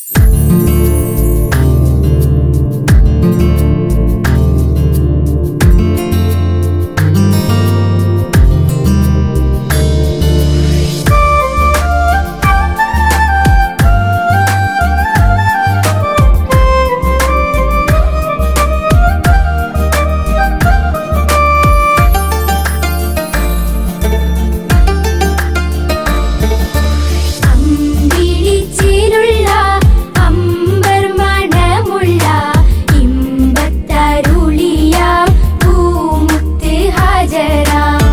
അമ്പിളിച്ചിലുള്ള അമ്പർ മണമുള്ള ഇമ്പത്തരുളിയ പൂമുത്ത് ഹജറ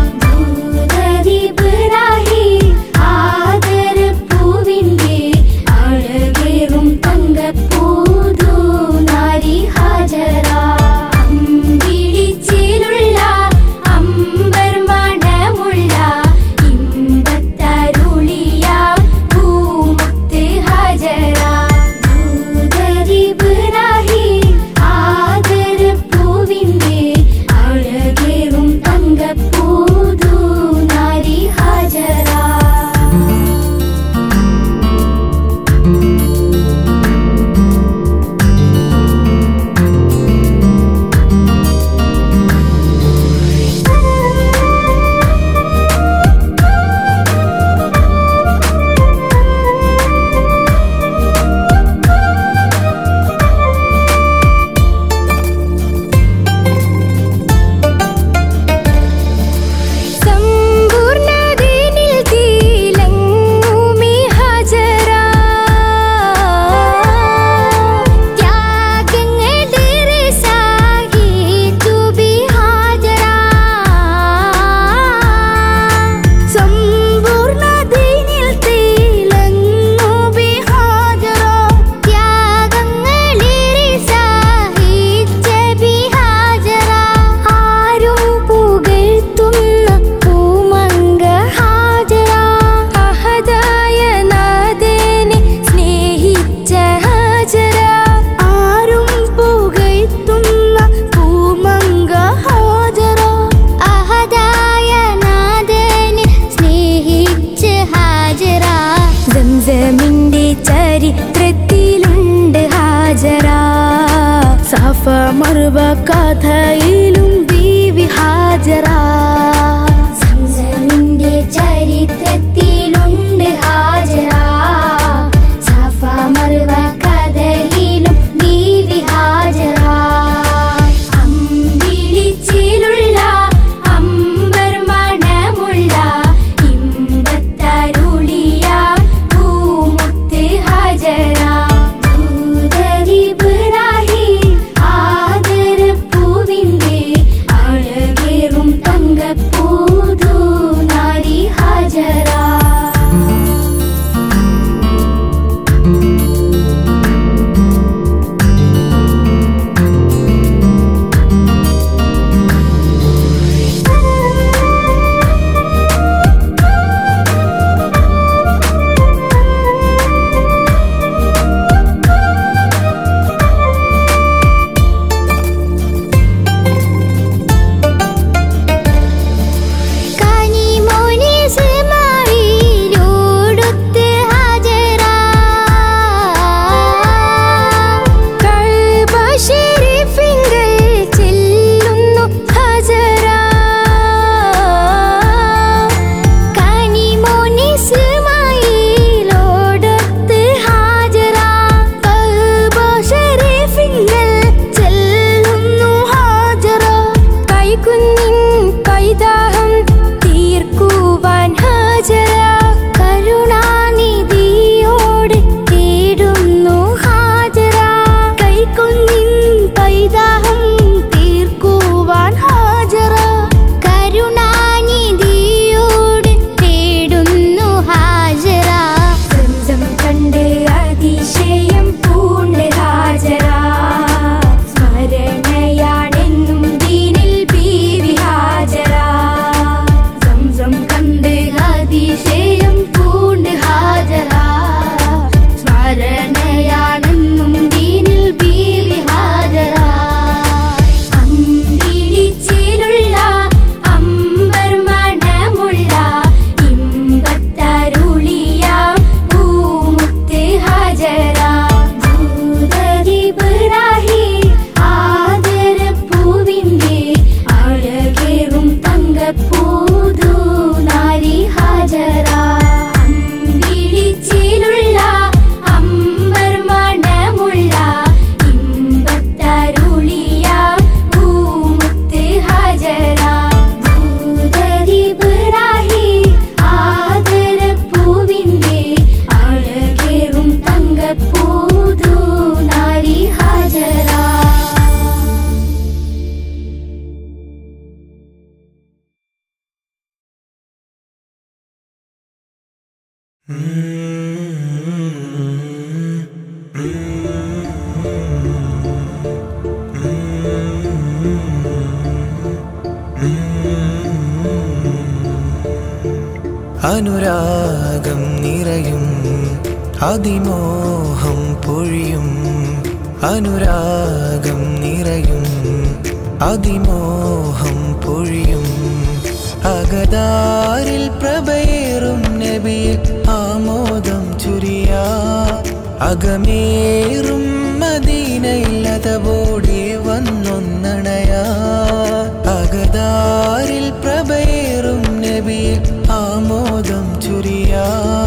ദൂതരിബ്രാഹിം ആദരപ്പൂവിന്റെ അഴകേറും തങ്കപ്പൂതു നാരി ഹജറ അമ്പിളിച്ചിലുള്ള അമ്പർ മണമുള്ള ഇമ്പത്തരുളിയ പൂമുത്ത് ഹജറ ദൂതരിബ്രാഹിം ആദരപ്പൂവിന്റെ അഴകേറും തങ്കപ്പൂതു നാരി ഹജറ സമ്പൂർണ്ണതേനിൽ തീലങ്ങുമി ഹജറ ത്യാഗങ്ങളേറെ സാഹിച്ചു ബി ഹാജറ സമ്പൂർണ്ണതേനിൽ തീലങ്ങുമി ഹാജറ ത്യാഗങ്ങളേറെ സാഹിച്ച ബി ഹാജറ ആരും പുകഴ്ത്തുന്ന പൂമങ്ക ഹാജറ അഹദായ നാഥനെ സ്നേഹിച്ച ഹാജറ ആരും പുകഴ്ത്തുന്ന പൂമങ്ക ഹാജറ അഹദായ നാഥനെ സ്നേഹിച്ച ഹാജറ സംസമിന്റെ ചരിത്രത്തിലുണ്ട് ഹാജറ സഫ മറുവ കഥയിലും ബീവി ഹാജറ സംസമിന്റെ ചരിത്രത്തിലുണ്ട് ഹാജറ സഫ മറുവ കഥയിലും ബീവി ഹാജറ അമ്പിളിച്ചിലുള്ള അമ്പർ മണമുള്ള ഇമ്പത്തരുളിയ പൂമുത്ത് ഹജറ ദൂതരിബ്രാഹിം ആദരപ്പൂവിന്റെ അഴകേറും തങ്കപ്പൂ അനുരാഗം നിറയും അതിമോഹം പൊഴിയും അനുരാഗം നിറയും അതിമോഹം പൊഴിയും അകതാരിൽ പ്രഭയേറും നബിയിൽ ആമോദം ചുരിയാ അകമേറും മദീനയില്ലതവോടെ വന്നൊന്നണയാ അകതാരിൽ പ്രഭയേറും നബിയിൽ ആമോദം ചുരിയാ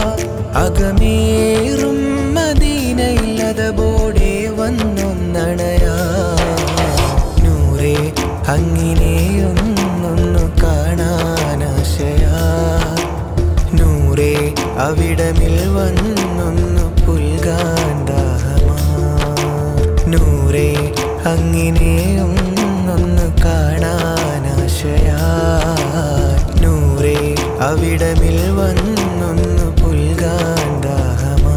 അകമേറും മദീനയില്ലതവോടെ വന്നൊന്നണയാ നൂറേ അങ്ങിനെയൊന്നൊന്നു കാണാനാശയാ നൂറേ അവിടമിൽ വന്നൊന്നു പുൽകാൻ ദാഹമാ നൂറേ അങ്ങിനെയൊന്നൊന്നു കാണാനാശയാ നൂറേ അവിടമിൽ വന്നൊന്നു പുൽകാൻ ദാഹമാ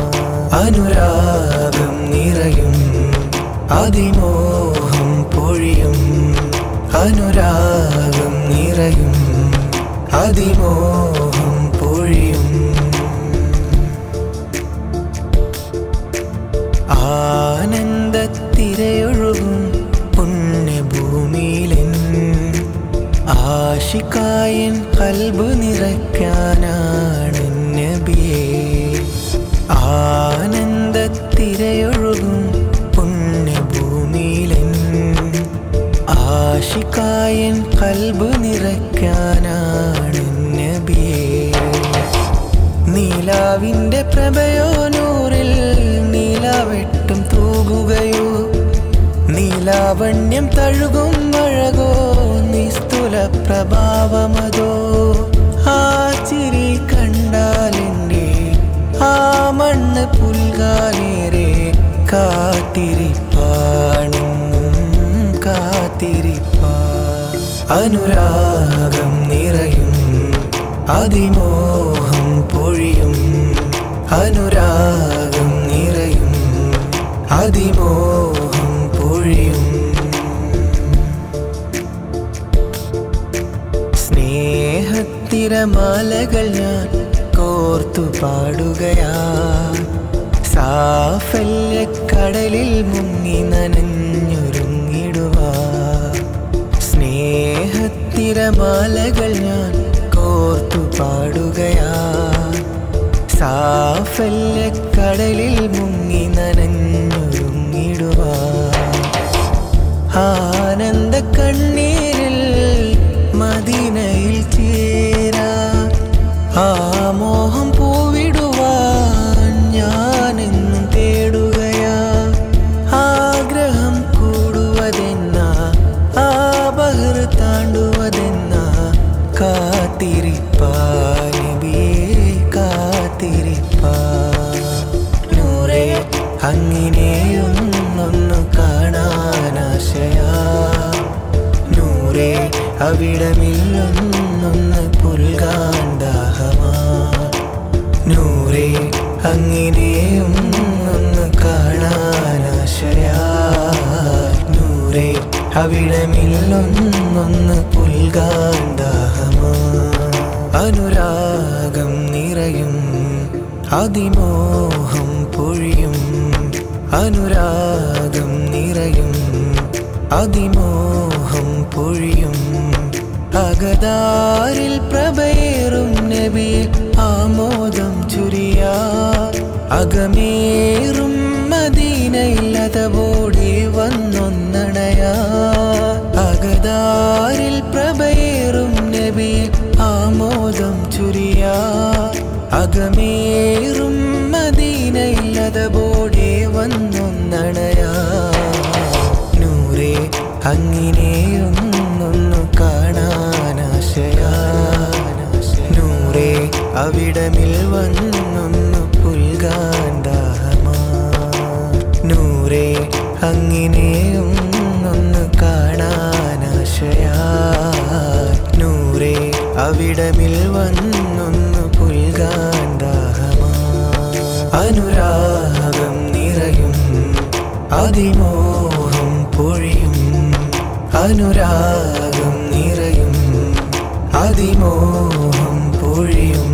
അനുരാഗം നിറയും അതിമോഹം പൊഴിയും അനുരാഗം നിറയും അതിമോഹം പൊഴിയും ആനന്ദത്തിരയൊഴുകും പുണ്യഭൂമിയിലെൻ ആശിക്കായൻ കൽബ് നിറയ്ക്കാനാണ് നബിയേ ആനന്ദത്തിരയൊഴുകും പുണ്യഭൂമിയിലെൻ ആശിക്കായൻ കൽബ് നിറയ്ക്കാനാണ് നബിയേ നീലാവിൻ്റെ പ്രഭയോ നൂറിൽ നീലാവെട്ടും തൂകുകയോ നീലാവണ്യം തഴുകും അഴകോ നിസ്തുല പ്രഭാവമതോ ആ ചിരി കണ്ടാലെൻ്റെ ആ മണ്ണ് പുൽകാലേറെ കാത്തിരിപ്പാണെന്നും കാത്തിരിപ്പാ അനുരാഗം നിറയും അതിമോഹം പൊഴിയും അനുരാഗം നിറയും അതിമോഹം പൊഴിയും സ്നേഹത്തിരമാലകൾ ഞാൻ കോർത്തു പാടുകയാ സാഫല്യക്കടലിൽ മുങ്ങി നനഞ്ഞൊരുങ്ങിടുവാ സ്നേഹത്തിരമാലകൾ ഞാൻ കോർത്തു പാടുകയാ സാഫല്യക്കടലിൽ മുങ്ങി നനഞ്ഞൊരുങ്ങിടുവാ ആനന്ദ കണ്ണീരിൽ മദീനയിൽ ചേരാ ആ മോഹം പൂവിടുവാൻ ഞാനെന്നും തേടുകയാ ആഗ്രഹം കൂടുവതെന്ന ആ ബഹർ താണ്ടുവതെന്ന കാത്തിരിപ്പാ നബിയേ കാത്തിരിപ്പാ നൂറേ അങ്ങിനെയൊന്നൊന്നു കാണാനാശയാ നൂറേ അവിടമില്ലൊന്നൊന്ന് പുൽകാൻ ദാഹമാ നൂറേ അങ്ങിനെയൊന്നൊന്നു കാണാനാശയാ നൂറേ അവിടമില്ലൊന്നൊന്ന് പുൽകാൻ ദാഹമാ അനുരാഗം നിറയും അതിമോഹം പൊഴിയും അനുരാഗം നിറയും അതിമോഹം പൊഴിയും അകതാരിൽ പ്രഭയേറും നബിയിൽ ആമോദം ചുരിയാ അകമേറും മദീനയില്ലതവോടെ വന്നൊന്നണയാ അകതാരിൽ പ്രഭയേറും നബിയിൽ ആമോദം ചുരിയാ അകമേറും മദീനയില്ലതവോടെ വന്നൊന്നണയാ നൂറേ അങ്ങിനെയൊന്നൊന്നു കാണാനാശയാ നൂറേ അവിടമിൽ വന്നൊന്നു പുൽകാൻ ദാഹമാ നൂറേ അങ്ങിനെയൊന്നൊന്നു കാണാനാശയാ നൂറേ അവിടമിൽ വന്നൊന്നു പുൽകാൻ ദാഹമാ അനുരാഗം നിറയും അതിമോഹം പൊഴിയും അനുരാഗം നിറയും അതിമോഹം പൊഴിയും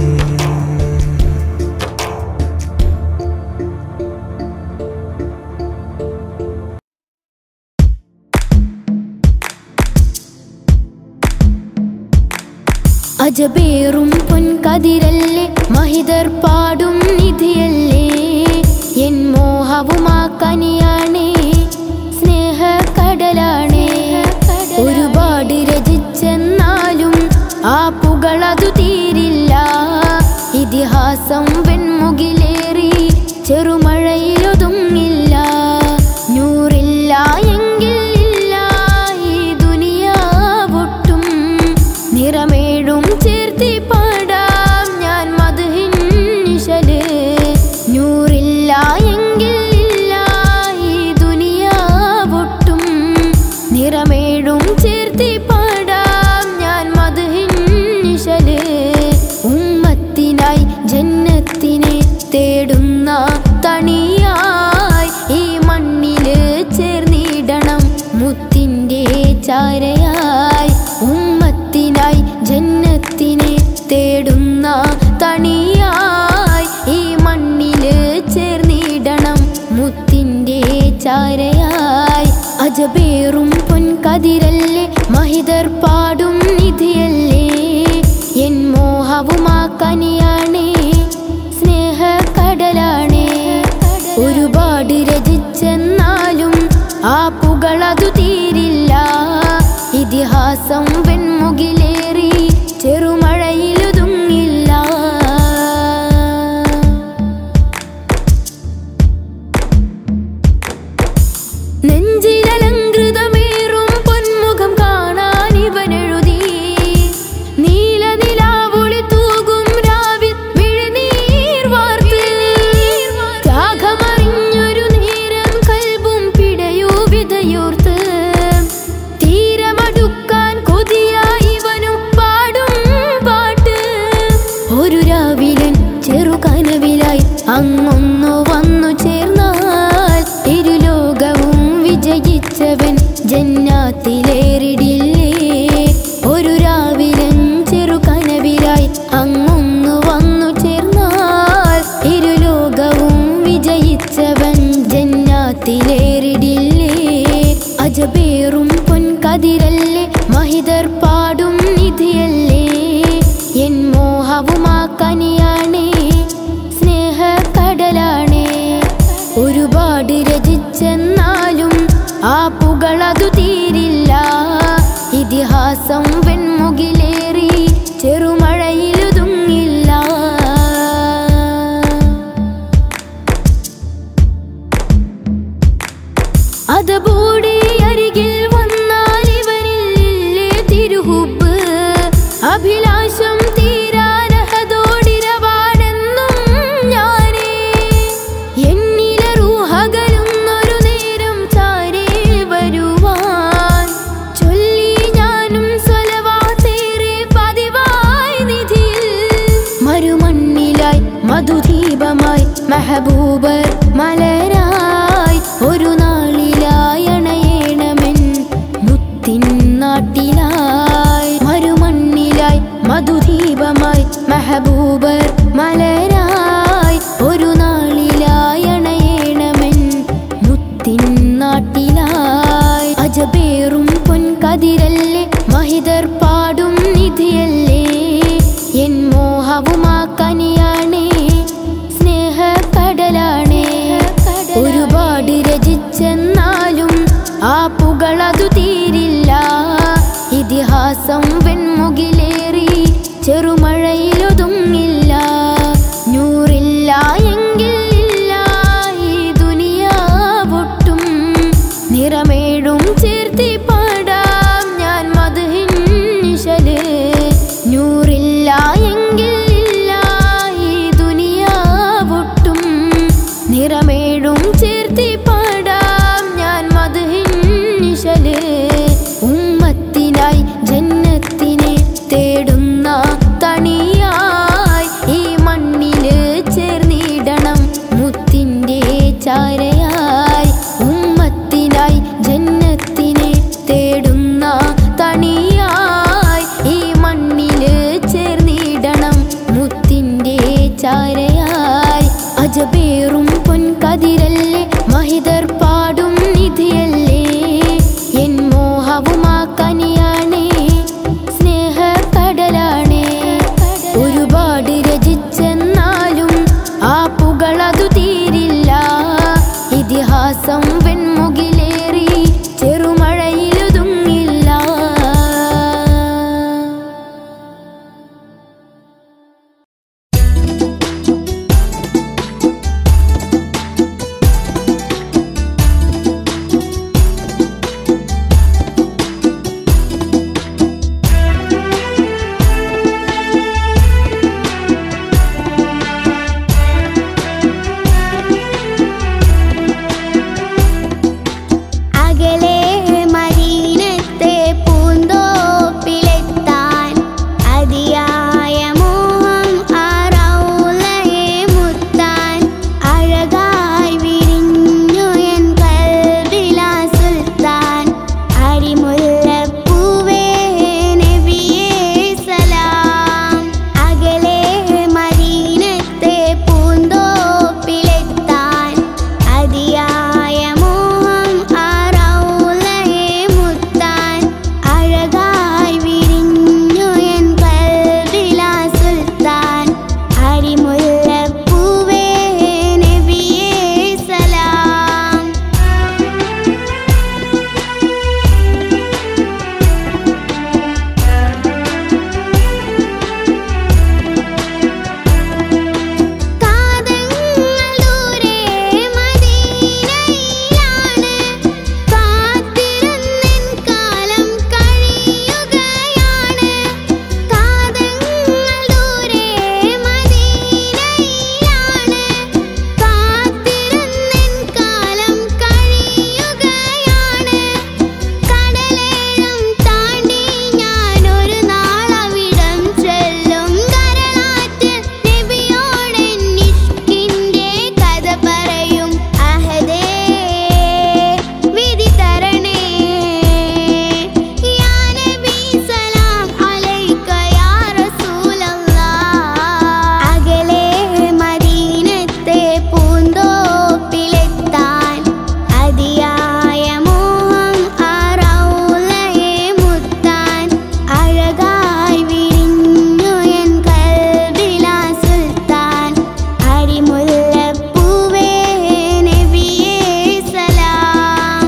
അജബേറും പൊൻകതിരല്ലേ മഹിതർ പാടും നിധിയല്ലേ എൻ മോഹവുമാ കനിയാണേ സ്നേഹക്കടലാണേ ഒരുപാട് രചിച്ചെന്നാലും ആ പുകളതു തീരില്ല ഇതിഹാസം വെൺമുകിലേറി ചെറുമഴയിലൊതുങ്ങില്ല നൂറില്ല എങ്കിൽ ഇല്ല ഈ ദുനിയാവൊട്ടും നിറമേഴും ചേർത്തി പാടാം ഞാൻ മധുഹിൻ നിശല് നൂറില്ല എങ്കിൽ ഇല്ല ഈ ദുനിയാവൊട്ടും നിറമേഴും ചേർത്തി പാടാം ഞാൻ മധുഹിൻ നിശല് ഉമ്മത്തിനായി ജന്നത്തിനെ തേടുന്ന തണിയായി ഈ മണ്ണില് ചേർന്നിടണം മുത്തിൻ്റെ ചാരയായി ഉമ്മത്തിനായി ജന്നത്തിനെ തേടുന്ന തണിയായി ഈ മണ്ണില് ചേർന്നിടണം മുത്തിൻ്റെ ചാരയായി അജബേറും പൊൻകതിരല്ലേ മഹിതർ പാടും നിധിയല്ലേ എൻ മോഹവുമാ കനിയാണേ സ്നേഹക്കടലാണേ ഒരുപാട് രചിച്ചെന്നാലും ആ പുകളതു തീരില്ല ഇതിഹാസം വെൺമുകിലേറി ചെറുമഴയിലൊതുങ്ങില്ല നെഞ്ചിലലങ്കൃതമേറും പൊന്മുഖം കാണാൻ ഇവനെഴുതി നീലനിലാവൊളി തൂകും രാവിൽ മിഴിനീർ വാർത്ത് ത്യാഗമറിഞ്ഞൊരു നേരം കൽബും പിടയൂ വിതയോർത്ത് തീരമടുക്കാൻ കൊതിയായി ഇവനും പാടും പാട്ട് ഒരു രാവിലൻ ചെറുകനവിലായി അങ്ങൊന്നു വന്നു ചേർന്നാൽ ഇരുലോകവും വിജയിച്ചവൻ ജന്നാത്തിലേറിടില്ലേ ഒരു രാവിലൻ ചെറുകനവിലായി അങ്ങൊന്നു വന്നു ചേർന്നാൽ ഇരുലോകവും വിജയിച്ചവൻ ജന്നാത്തിലേറിടില്ലേ അജബേറും പൊൻകതിരല്ലേ മഹിതർ പാടും നിധിയല്ലേ എൻ മോഹവുമാ കനിയാണേ സ്നേഹക്കടലാണേ ഒരുപാട് രചിച്ചെന്നാലും ആ പുകളതു തീരില്ല ഇതിഹാസം വെൺമുകിലേറി ചെറുമഴയിലൊതുങ്ങില്ല അതബൂടി അരികിൽ വന്നാൽ ഇവരില്ലേ തിരുഹുബ് അഭിലാഷം തീരാനഹതോടിരവാണെന്നും ഞാനേ എന്നിലെ റൂഹകലുന്നൊരു നേരം ചാരേ വരുവാൻ ചൊല്ലി ഞാനും സ്വലവാസേറെ പതിവായി നിധിയിൽ മരുമണ്ണിലായി മധുദീപമായി മെഹബൂബർ മലരായി ഒരു നാളിലായി അണയണമെൻ മുത്തിൻ നാട്ടിലായി മരുമണ്ണിലായി മധുദീപമായി മെഹബൂബർ മലരായി ഒരു നാളിലായി അണയണമെൻ മുത്തിൻ നാട്ടിലായി അജബേറും പൊൻകതിരല്ലേ മഹിതർ പാടും നിധിയല്ലേ എൻ മോഹവുമാ കനിയാണേ സ്നേഹക്കടലാണേ ഒരുപാട് രചിച്ചെന്നാലും ആ പുകളതു തീരില്ല ഇതിഹാസം വെൺമുകിലേറി ചെറുമഴയിലൊതുങ്ങില്ല നൂറില്ല എങ്കിൽ ഇല്ല ഈ ദുനിയാവൊട്ടും നിറമേഴും ചേർത്തി പാടാം ഞാൻ മധുഹിൻ നിശല് നൂറില്ല എങ്കിൽ ഇല്ല ഈ ദുനിയാവൊട്ടും നിറമേഴും ചേർത്തി പാടാം ഞാൻ മധുഹിൻ നിശല് ഉമ്മത്തിനായി ജന്നത്തിനെ തേടുന്ന തണിയായി ഈ മണ്ണില് ചേർന്നിടണം മുത്തിൻ മാസം വെൺമുകിലേറി ചെറുമഴയിലൊതുങ്ങില്ല അകലെ മദീനത്തെ പൂന്തോപ്പിലെത്താൻ അതിയായ മോഹം ആ റൗളയെ മുത്താൻ അഴകായി വിരിഞ്ഞു എൻ കൽബിലാ സുൽത്താൻ അരിമുല്ലപ്പൂവേ നബിയേ സലാം അകലെ മദീനത്തെ പൂന്തോപ്പിലെത്താൻ അതിയായ മോഹം ആ റൗളയെ മുത്താൻ അഴകായി വിരിഞ്ഞു എൻ കൽബിലാ സുൽത്താൻ അരിമുല്ലപ്പൂവേ നബിയേ സലാം കാതങ്ങൾ ദൂരെ മദീനയിലാണ് കാത്തിരുന്നെൻ കാലം കഴിയുകയാണ് കാതങ്ങൾ ദൂരെ മദീനയിലാണ് കാത്തിരുന്നെൻ കാലം കഴിയുകയാണ് കടലേഴം താണ്ടി ഞാനൊരു നാളവിടം ചെല്ലും കരളാറ്റ് നബിയോടെൻ ഇഷ്കിന്റെ കഥ പറയും അഹദേ വിധി തരണേ യാ നബി സലാം അലൈക യാ റസൂലല്ലാഹ് അകലെ മദീനത്തെ പൂന്തോപ്പിലെത്താൻ അതിയായ മോഹം ആ റൗളയെ മുത്താൻ അഴകായി വിരിഞ്ഞു എൻ കൽബിലാ സുൽത്താൻ അരിമുല്ലപ്പൂവേ നബിയേ സലാം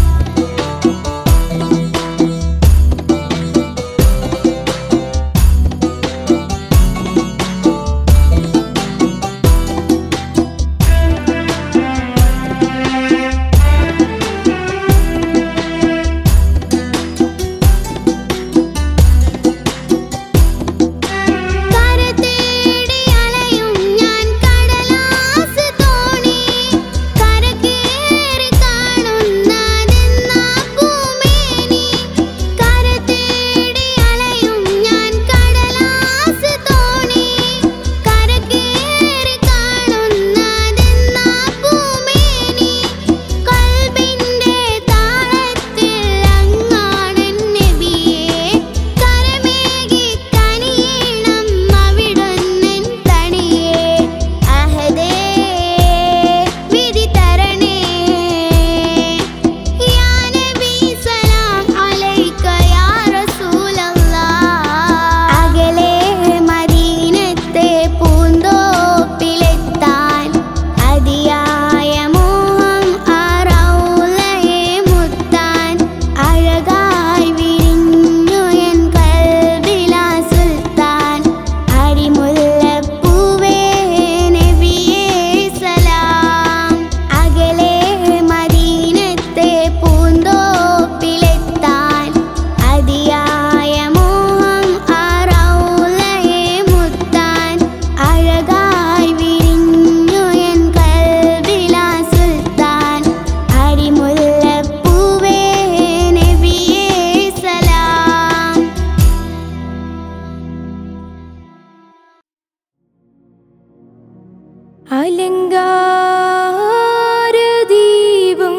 കര തേടി അലയും ഞാൻ കടലാസ് തോണി കര കേറി കാണുന്നതെന്നാ പൂമേനി കര തേടി അലയും ഞാൻ കടലാസ് തോണി കര കേറി കാണുന്നതെന്നാ പൂമേനി കൽബിന്റെ താളത്തിൽ അങ്ങാടൻ നബിയേ കരമേകി കനിയണം അവിടുന്നൻ തണിയേ അഹദേ വിധി തരണേ യാ നബി സലാം അലൈക യാ റസൂലല്ലാഹ് അകലെ മദീനത്തെ പൂന്തോപ്പിലെത്താൻ അതിയായ മോഹം ആ റൗളയെ മുത്താൻ അഴകായി വിരിഞ്ഞു എൻ കൽബിലാ സുൽത്താൻ അരിമുല്ലപ്പൂവേ നബിയേ സലാം അകലെ മദീനത്തെ പൂന്തോപ്പിലെത്താൻ അതിയായ മോഹം ആ റൗളയെ മുത്താൻ അഴകായി വിരിഞ്ഞു എൻ കൽബിലാ സുൽത്താൻ അരിമുല്ലപ്പൂവേ നബിയേ സലാം അലങ്കാരദീപം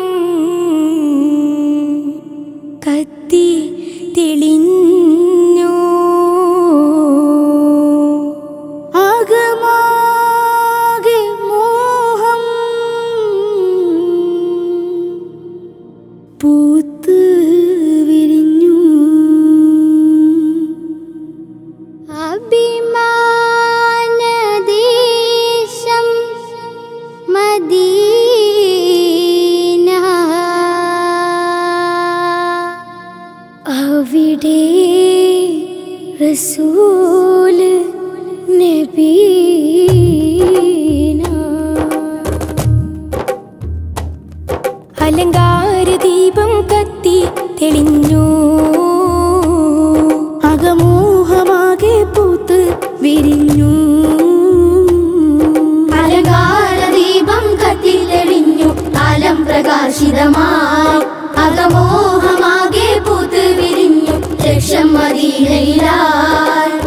കത്തി തെളിഞ്ഞു ആകമാകെ മോഹം പൂത്ത് വിരിഞ്ഞു അഭിമാനദേശം മദീന അലങ്കാര ദീപം കത്തി തെളിഞ്ഞു അകമോഹമാകെ പൂത്ത് വിരിഞ്ഞു അലങ്കാര ദീപം കത്തി തെളിഞ്ഞു കാലം പ്രകാശിതമായി അകമോഹമാകെ പൂത്ത് വിരിഞ്ഞു ലക്ഷം മദീനയിലായി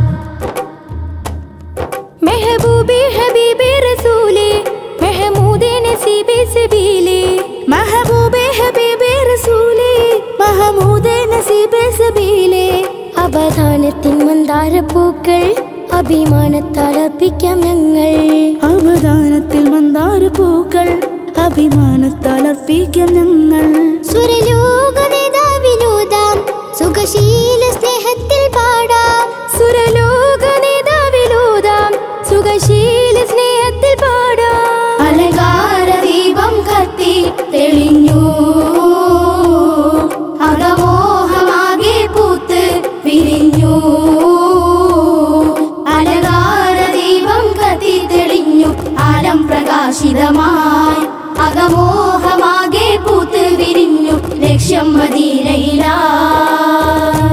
മെഹബൂബെ ഹബീബെ റസൂലേ മെഹമൂദെ നസീബെ സബീലേ മഹബൂബെ ഹബീബെ റസൂലേ മഹമൂദെ നസീബെ സബീലേ അവധാനത്തിൻ മന്ദാരപ്പൂക്കൾ അഭിമാനത്താൽ അർപ്പിക്കാം ഞങ്ങൾ അവദാനത്തിൽ മന്ദാര പൂക്കൾ അഭിമാനത്താൽ അർപ്പിക്കാം ഞങ്ങൾ സുരലോക നേതാവിനോദാം സുഖശീല സ്നേഹത്തിൽ പാടാം സുരലോക നേതാവിലോതാം സുഖശീല സ്നേഹത്തിൽ പാടാം അലങ്കാര ദീപം കത്തി തെളിഞ്ഞു അകമോഹമാകെ പൂത്ത് വിരിഞ്ഞു അലങ്കാര ദീപം കത്തി തെളിഞ്ഞു ആലം പ്രകാശിതമായി അകമോഹമാകെ പൂത്ത് വിരിഞ്ഞു ലക്ഷ്യം മദീനയിലായി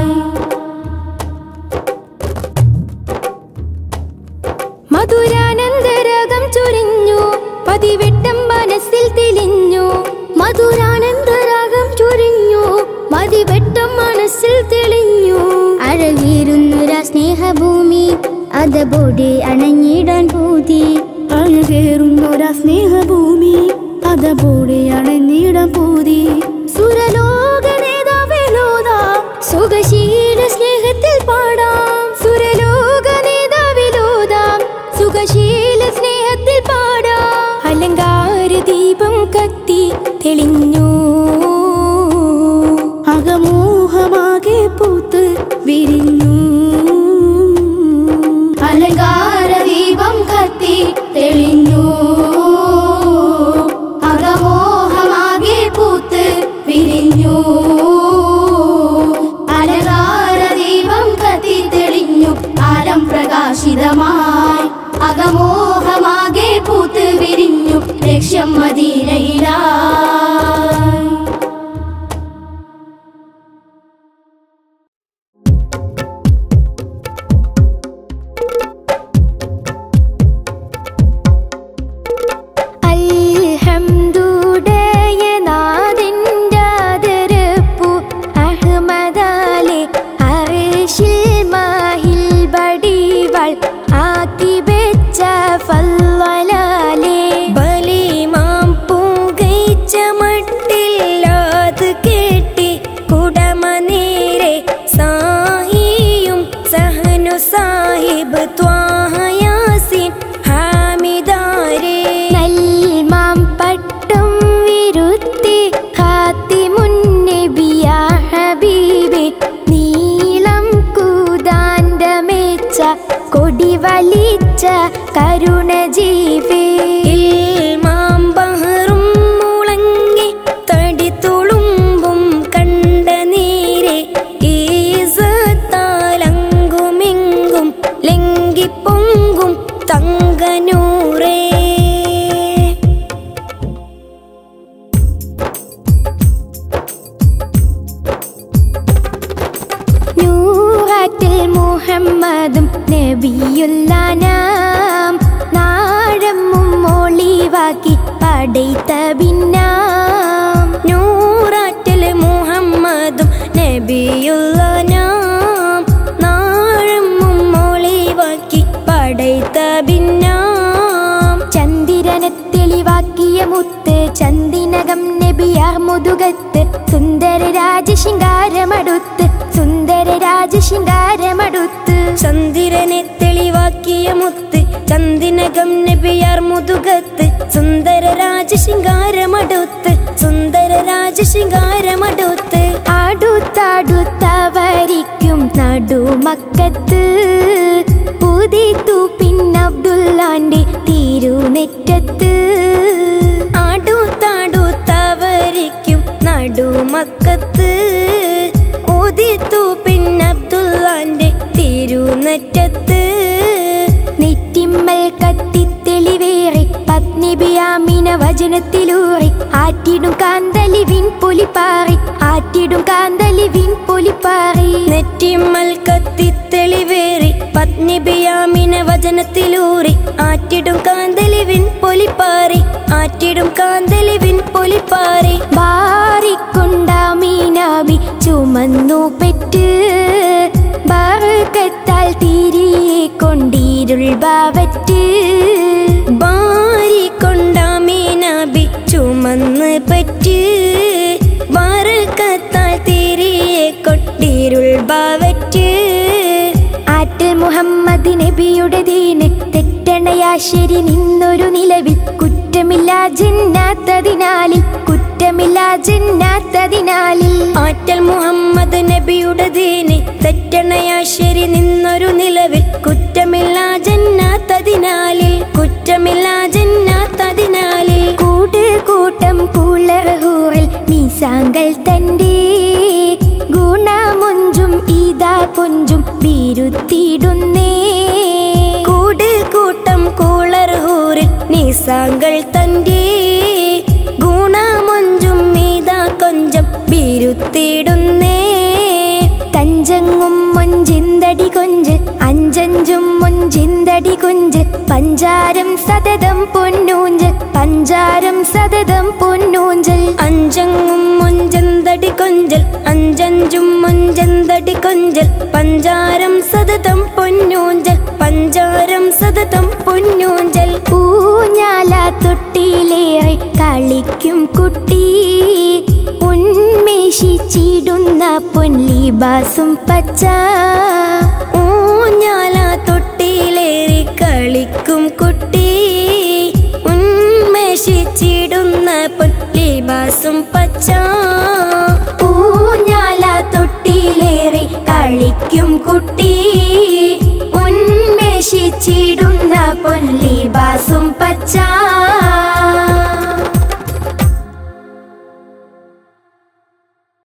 മധുരാനന്ദരകം ചൊരിഞ്ഞു പതിവെട്ടം മനസ്സിൽ തെളിഞ്ഞു മധുരാനന്ദരാഗം ചൊരിഞ്ഞു മതിവെട്ടം മനസ്സിൽ തെളിഞ്ഞു അഴകേറുന്നൊരാ സ്നേഹഭൂമി അതബോടെ അണഞ്ഞിടാൻ പൂതി അഴകേറുന്നൊരാ സ്നേഹഭൂമി അതപോടെ അണഞ്ഞിടം പൂതി സുരലോക നേതാവിലോതാ സുഖശീല സ്നേഹത്തിൽ പാടാം സുരലോക നേതാവിലോതാം സുഖശീല സ്നേഹത്തിൽ പാടാം അലങ്കാര ദീപം കത്തി തെളിഞ്ഞു അകമോഹമാകെ പൂത്ത് വിരിഞ്ഞു അലങ്കാര ദീപം കത്തി തെളിഞ്ഞു അകമോഹമാകെ പൂത്ത് വിരിഞ്ഞു അലങ്കാര ദീപം കത്തി തെളിഞ്ഞു ആലം പ്രകാശിതമായി അകമോഹമാകെ പൂത്ത് വിരിഞ്ഞു ലക്ഷ്യം മദീനയിലായി അൽഹംദുടയ നാദിൻ്റെ ആദരപ്പു അഹ്മദാലെ അർശിൽ മാഹിൽ ബടിവൾ ആക്കി വെച്ച ഫല്ലലാലെ ബലിമാം പൂകൈച്ച മട്ടില്ലാത് കേട്ടി കുടമ നേരെ സാഹിയും സഹനു സാഹിബ് ത്വാഹയാസിൻ ഹാമിദാരെ നൽമാം പട്ടും വിരുത്തി കാത്തി മുന്നബിയ ഹബീബെ നീളം കൂതാന്റെ മേച്ച കൊടി വലിച്ച കരുണ ജീവേ ഇൽമാം ബഹറും മുളങ്ങി തടി തുളുമ്പും കണ്ട നീരെ ഈസത്താലങ്കുമിങ്കും ലംഘിപ്പൊങ്കും തങ്കനൂറേ നൂറാറ്റിൽ മുഹമ്മദും നബിയുല്ലാനാം നാഴമ്മും ഒളിവാക്കി പടൈത്ത ഭിന്നാം നൂറാറ്റിൽ മുഹമ്മദും നബിയുല്ലാനാം നാഴമ്മും ഒളിവാക്കി പടൈത്ത ഭിന്നാം ചന്ദിരനെ തെളിവാക്കിയ മുത്ത് ചന്ദിനകം നബിയാർ മുതുകത്ത് സുന്ദര രാജശിങ്കാരമടുത്ത് സുന്ദര രാജശിങ്കാരമടുത്ത് ചന്ദിരനെ തെളിവാക്കിയ മുത്ത് ചന്ദിനകം നബിയാർ മുതുകത്ത് സുന്ദര രാജശിങ്കാരമടുത്ത് സുന്ദര രാജശിങ്കാരമടുത്ത് അടുത്തടുത്തവരിക്കും നടുമക്കത്ത് പുതിത്തു പിന്നബ്ദുല്ലാന്റെ തിരുനെറ്റത്ത് അടുത്തടുത്തവരിക്കും നടുമക്കത്ത് ഉദിത്തു പിന്നബ്ദുല്ലാന്റെ തിരുനെറ്റത്ത് നെറ്റിമ്മൽ കത്തിത്തെളിവേറി പത്നിബിയ ബിയാമിന വചനത്തിലൂറി ആറ്റിടും കാന്തലിവിൻ പൊലിപ്പാറി ആറ്റിടും കാന്തലിവിൻ പൊലിപ്പാറി നെറ്റിമ്മൽ കത്തി തെളിവേറി പത്നി ബിയാമിന വചനത്തിലൂറി ആറ്റിടും കാന്തലിവിൻ പൊലിപ്പാറി ആറ്റിടും കാന്തലിവിൻ പൊലിപ്പാറി ബാറിക്കൊണ്ടാമീനാബി ചുമന്നു പെറ്റ് ബാറക്കത്താൽ തിരിയെ കൊണ്ടീരുൾ ബാവറ്റ് ബാരിക്കൊണ്ടാമീനാബി ചുമന്ന് പറ്റ് ബാറക്കത്താൽ തിരിയെ കൊണ്ടീരുൾ ബാവറ്റ് ആറ്റൽ മുഹമ്മദ് നബിയുടെ ദീന് തെറ്റണയാ ശരി നിന്നൊരു നിലവിൽ കുറ്റമില്ല ജന്നാത്തതിനാലിൽ കുറ്റമില്ല ജന്നാത്തതിനാലിൽ ആറ്റൽ മുഹമ്മദ് നബിയുടെ ദീന് തെറ്റണയാ ശരി നിന്നൊരു നിലവിൽ കുറ്റമില്ല ജന്നാത്തതിനാലിൽ കുറ്റമില്ല ജന്നാത്തതിനാലിൽ കൂട് കൂട്ടം കൂളറൂറിൽ മീസാങ്കൽ തന്റെ ഗുണമൊഞ്ചും ഇതാ കൊഞ്ചും വീരുത്തിയിടുന്നേ കൂട് കൂട്ടം കൂളർഹൂരിൽ നിസാങ്കൾ തന്റെ ഗുണമൊഞ്ചും ഇതാ കൊഞ്ചം വീരുത്തിയിടുന്നേ തഞ്ചങ്ങും മൊഞ്ചിന്തടി കൊഞ്ച് അഞ്ചഞ്ചും മൊഞ്ചിന്തടി കൊഞ്ച് പഞ്ചാരം സതതം പൊന്നൂഞ്ച് പഞ്ചാരം സതതം പൊന്നൂഞ്ചൽ അഞ്ചങ്ങും മൊഞ്ചന്തടി കൊഞ്ചൽ അഞ്ചഞ്ചും മൊഞ്ചന്തടി കൊഞ്ചൽ പഞ്ചാരം സതതം പൊന്നൂഞ്ചൽ പഞ്ചാരം സതതം പൊന്നൂഞ്ചൽ ഊഞ്ഞാല തൊട്ടിയിലേറെ കളിക്കും കുട്ടി ഉന്മേഷിച്ചിടുന്ന പൊൻലിബാസും പച്ച ഊഞ്ഞാല തൊട്ടിയിലേറി കളിക്കും കുട്ടി ഉന്മേഷിച്ചിടുന്ന പൊൻലിബാസും പച്ച ഊഞ്ഞാല തൊട്ടിയിലേറി കളിക്കും കുട്ടി ഉന്മേഷിച്ചിടും